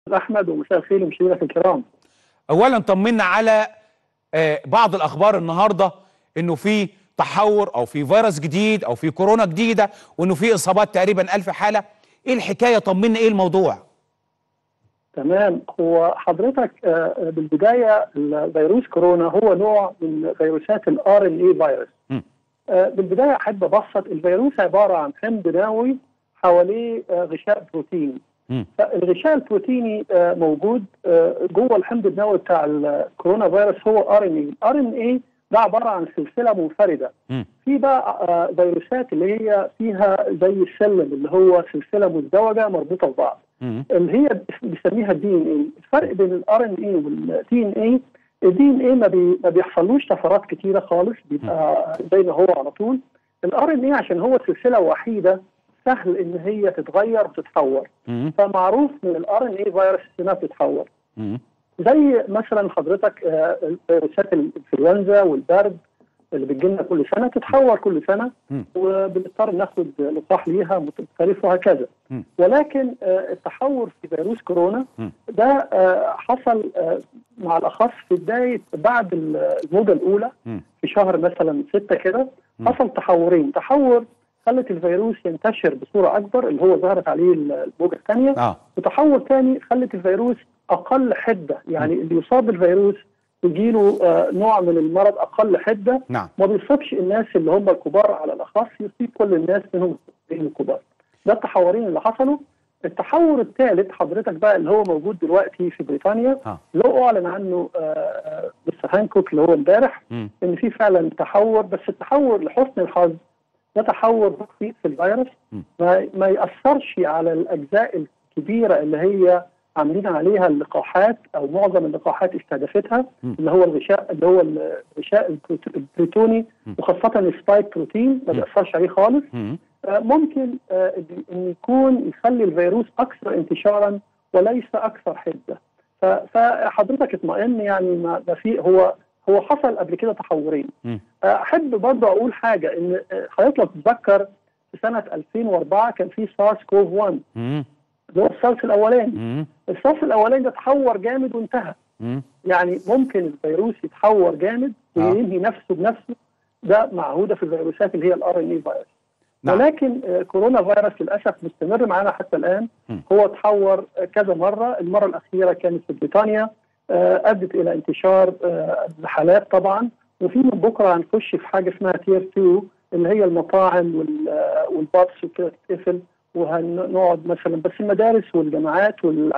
احمد ومساء الخير لمشاهدينا الكرام اولا طمنا على آه، بعض الاخبار النهارده انه في تحور او في فيروس جديد او في كورونا جديده وانه في اصابات تقريبا ألف حاله ايه الحكايه طمنا ايه الموضوع تمام هو حضرتك آه، بالبدايه فيروس كورونا هو نوع من فيروسات الار ان اي فيروس م. آه، بالبدايه احب ابسط الفيروس عباره عن حمض نووي حواليه آه، غشاء بروتيني مم. فالغشاء البروتيني آه، موجود آه، جوه الحمض النووي بتاع الكورونا فيروس هو ار ان اي الار ان اي ده عباره عن سلسله منفرده مم. في بقى آه، فيروسات اللي هي فيها زي السلم اللي هو سلسله مزدوجه مربوطه ببعض مم. اللي هي بيسميها الدي ان اي الفرق بين الار ان اي والدي ان اي الدي ان اي ما, بي ما بيحصلوش طفرات كتيره خالص بيبقى زي ما هو على طول الار ان اي عشان هو سلسله وحيده سهل ان هي تتغير وتتحور مم. فمعروف من الار ان اي فيروس انها بتتحور مم. زي مثلا حضرتك آه، فيروسات الانفلونزا والبرد اللي بتجيلنا كل سنه تتحور كل سنه مم. وبنضطر ناخد لقاح ليها مختلف وهكذا مم. ولكن آه، التحور في فيروس كورونا مم. ده آه، حصل آه، مع الاخص في بدايه بعد الموجه الاولى مم. في شهر مثلا ستة كده مم. حصل تحورين تحور خلت الفيروس ينتشر بصوره اكبر اللي هو ظهرت عليه الموجه الثانيه اه وتحور تاني خلت الفيروس اقل حده يعني اللي يصاب بالفيروس يجيله آه، نوع من المرض اقل حده نعم ما بيصيبش الناس اللي هم الكبار على الاخص يصيب كل الناس منهم الكبار ده التحورين اللي حصلوا التحور الثالث حضرتك بقى اللي هو موجود دلوقتي في بريطانيا اه اللي هو اعلن عنه آه، آه، مستر هانكوك اللي هو امبارح مم. ان في فعلا تحور بس التحور لحسن الحظ ده تحور بسيط في الفيروس م. ما, ما ياثرش على الاجزاء الكبيره اللي هي عاملين عليها اللقاحات او معظم اللقاحات استهدفتها م. اللي هو الغشاء اللي هو الغشاء البروت- البروتوني م. وخاصه السبايك بروتين ما م. بيأثرش عليه خالص مم. آه، ممكن آه، ان يكون يخلي الفيروس اكثر انتشارا وليس اكثر حده ف- فحضرتك اطمئن يعني ما ما في هو هو حصل قبل كده تحورين مم. آه، احب برضه اقول حاجه ان آه، حضرتك لو تتذكر في سنه 2004 كان في سارس كوف 1 مم. اللي هو السارس الاولاني مم. السارس الاولاني ده تحور جامد وانتهى مم. يعني ممكن الفيروس يتحور جامد آه. وينهي نفسه بنفسه ده معهوده في الفيروسات اللي هي الار ان اي فيروس نعم. ولكن آه، كورونا فيروس للاسف مستمر معانا حتى الان م. هو تحور آه، كذا مره المره الاخيره كانت في بريطانيا آه، ادت الى انتشار آه، الحالات طبعا وفي من بكره هنخش في حاجه اسمها تير 2 اللي هي المطاعم وال- آه، والبابس وكده تتقفل وهنقعد مثلا بس المدارس والجامعات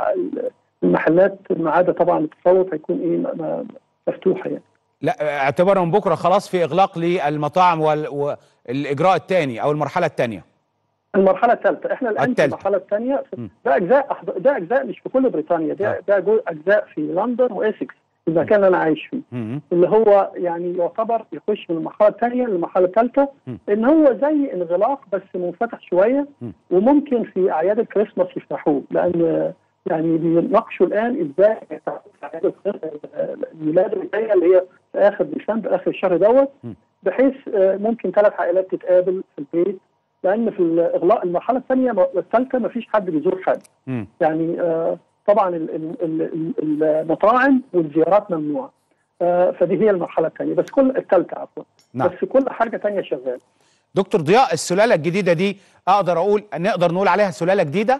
والمحلات ما عدا طبعا التصوف هيكون ايه م- م- مفتوحه يعني لا اعتبارا من بكره خلاص في اغلاق للمطاعم وال... والاجراء الثاني او المرحله الثانيه المرحله الثالثه احنا الان في الثالثة. المرحله الثانيه م. ده اجزاء أحض- ده اجزاء مش في كل بريطانيا آه. ده ده جو- اجزاء في لندن واسكس المكان اللي انا عايش فيه مم. اللي هو يعني يعتبر يخش من المرحله الثانيه للمرحله الثالثه م. ان هو زي انغلاق بس منفتح شويه م. وممكن في اعياد الكريسماس يفتحوه لان يعني بيناقشوا الان ازاي يفتحوا في اعياد الكريسماس الميلاد اللي جايه اللي هي في اخر ديسمبر اخر الشهر دوت م. بحيث آه، ممكن ثلاث عائلات تتقابل في البيت لان في الاغلاق المرحله الثانيه والثالثه ما فيش حد بيزور حد مم. يعني آه، طبعا ال- ال- ال- ال- المطاعم والزيارات ممنوعه آه، فدي هي المرحله الثانيه بس كل الثالثه عفوا نعم. بس كل حاجه ثانيه شغاله دكتور ضياء السلاله الجديده دي اقدر اقول نقدر نقول عليها سلاله جديده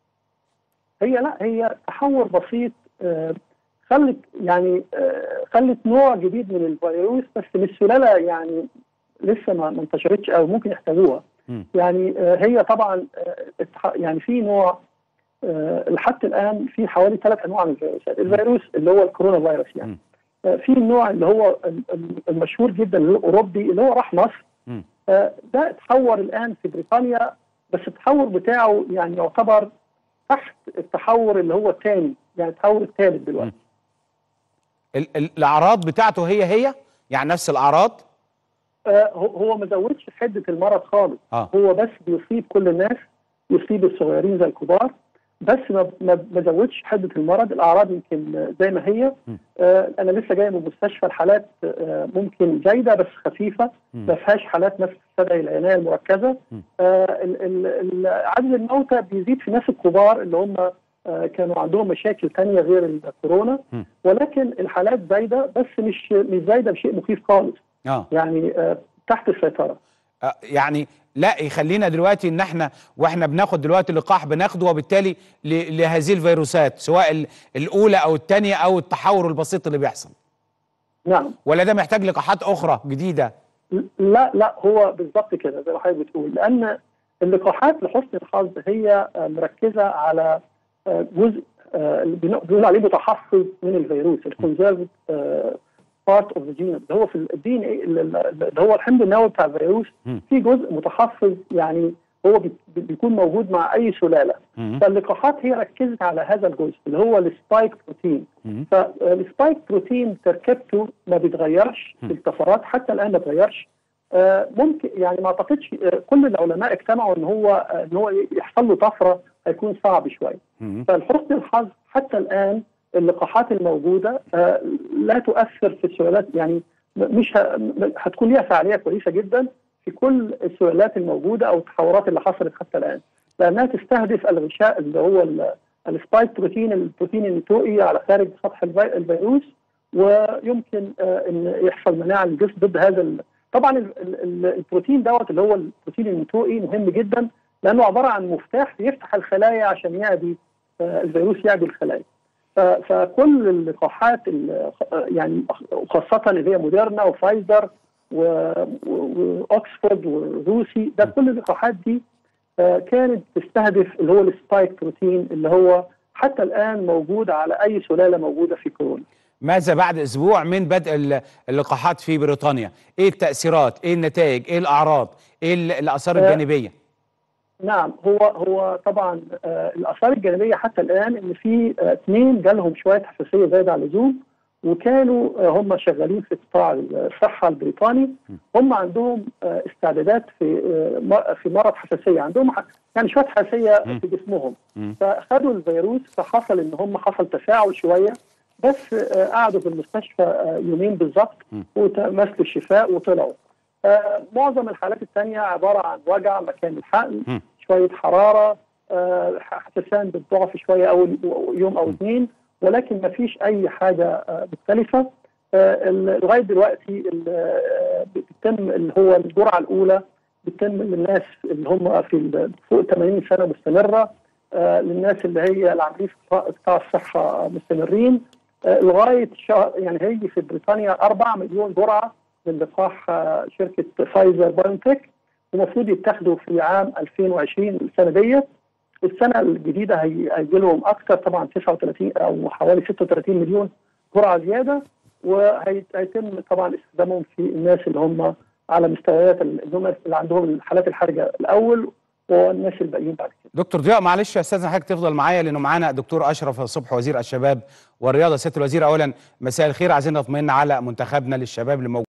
هي لا هي تحور بسيط آه، خلت يعني آه، خلت نوع جديد من الفيروس بس مش سلاله يعني لسه ما ما انتشرتش او ممكن يحتاجوها مم. يعني آه، هي طبعا آه، اتح- يعني في نوع آه، لحد الان في حوالي ثلاث انواع من الفيروسات الفيروس اللي هو الكورونا فيروس يعني مم. آه، في النوع اللي هو ال- ال- المشهور جدا اللي هو الاوروبي اللي هو راح مصر مم. آه، ده اتحور الان في بريطانيا بس التحور بتاعه يعني يعتبر تحت التحور اللي هو الثاني يعني التحور الثالث دلوقتي ال- ال- الاعراض بتاعته هي هي يعني نفس الاعراض آه، هو هو ما زودش حده المرض خالص اه هو بس بيصيب كل الناس يصيب الصغيرين زي الكبار بس ما ما ما زودش حده المرض الاعراض يمكن آه، زي ما هي م. آه انا لسه جاي من مستشفى الحالات آه ممكن زايده بس خفيفه م. ما فيهاش حالات نفس تستدعي العنايه المركزه م. آه ال- ال- ال- عدد الموتى بيزيد في الناس الكبار اللي هم آه، كانوا عندهم مشاكل تانية غير الكورونا م. ولكن الحالات زايده بس مش مش زايده بشيء مخيف خالص اه يعني آه، تحت السيطره آه، يعني لا يخلينا دلوقتي ان احنا واحنا بناخد دلوقتي اللقاح بناخده وبالتالي ل- لهذه الفيروسات سواء ال- الاولى او الثانيه او التحور البسيط اللي بيحصل نعم ولا ده محتاج لقاحات اخرى جديده لا لا هو بالظبط كده زي ما حضرتك بتقول لان اللقاحات لحسن الحظ هي آه، مركزه على آه، جزء آه، اللي بنق- بنقول عليه متحفظ من الفيروس الكونزرف بارت اوف ذا جينوم اللي هو في الدي ان اي اللي هو الحمض النووي بتاع الفيروس مم. في جزء متحفظ يعني هو بي- بيكون موجود مع اي سلاله مم. فاللقاحات هي ركزت على هذا الجزء اللي هو السبايك بروتين مم. فالسبايك بروتين تركيبته ما بيتغيرش في الطفرات حتى الان ما بيتغيرش آه، ممكن يعني ما اعتقدش آه، كل العلماء اجتمعوا ان هو آه، ان هو يحصل له طفره هيكون صعب شويه مم. فلحسن الحظ حتى الان اللقاحات الموجوده آه، لا تؤثر في السلالات يعني م- مش ه- م- هتكون ليها فعاليه كويسه جدا في كل السلالات الموجوده او التحورات اللي حصلت حتى الان لانها تستهدف الغشاء اللي هو ال- السبايك بروتين البروتين النتوئي على خارج سطح الفي- الفيروس ويمكن آه، ان يحصل مناعه للجسم ضد هذا ال- طبعا ال- ال- ال- البروتين دوت اللي هو البروتين النتوئي مهم جدا لانه عباره عن مفتاح بيفتح الخلايا عشان يعدي آه، الفيروس يعدي الخلايا ف- فكل اللقاحات ال- يعني خاصه اللي هي موديرنا وفايزر و- و- واكسفورد والروسي ده كل اللقاحات دي آه، كانت تستهدف اللي هو السبايك بروتين اللي هو حتى الان موجود على اي سلاله موجوده في كورونا ماذا بعد اسبوع من بدء ال- اللقاحات في بريطانيا ايه التاثيرات ايه النتائج ايه الاعراض ايه ال- الاثار آه، الجانبيه نعم هو هو طبعا آه الاثار الجانبيه حتى الان ان في آه، اثنين جالهم شويه حساسيه زايده عن اللزوم وكانوا آه هم شغالين في قطاع الصحه البريطاني هم عندهم آه استعدادات في آه م- في مرض حساسيه عندهم ح- يعني شويه حساسيه مم. في جسمهم مم. فخدوا الفيروس فحصل ان هم حصل تفاعل شويه بس آه قعدوا في المستشفى آه يومين بالظبط مم. وتمثلوا الشفاء وطلعوا آه معظم الحالات الثانيه عباره عن وجع مكان الحقن مم. شويه حراره آه، حساسان بالضعف شويه اول يوم او اثنين ولكن ما فيش اي حاجه آه، مختلفه آه، ال- لغايه دلوقتي ال- آه، بتتم اللي هو الجرعه الاولى بتتم للناس اللي هم في ال- فوق 80 سنه مستمره آه، للناس اللي هي العاملين في قطاع- قطاع الصحه مستمرين آه، لغايه شهر يعني هيجي في بريطانيا 4 مليون جرعه من لقاح آه، شركه فايزر بايونتك ومفروض يتاخدوا في عام 2020 السنه ديت السنه الجديده هي- هيجي لهم اكثر طبعا 39 او حوالي 36 مليون جرعه زياده وهيتم طبعا استخدامهم في الناس اللي هم على مستويات ال- اللي هم اللي عندهم الحالات الحرجه الاول والناس الباقيين بعد كده. دكتور ضياء معلش يا استاذ حضرتك تفضل معايا لانه معانا دكتور اشرف صبح وزير الشباب والرياضه سياده الوزير اولا مساء الخير عايزين نطمئن على منتخبنا للشباب اللي موجود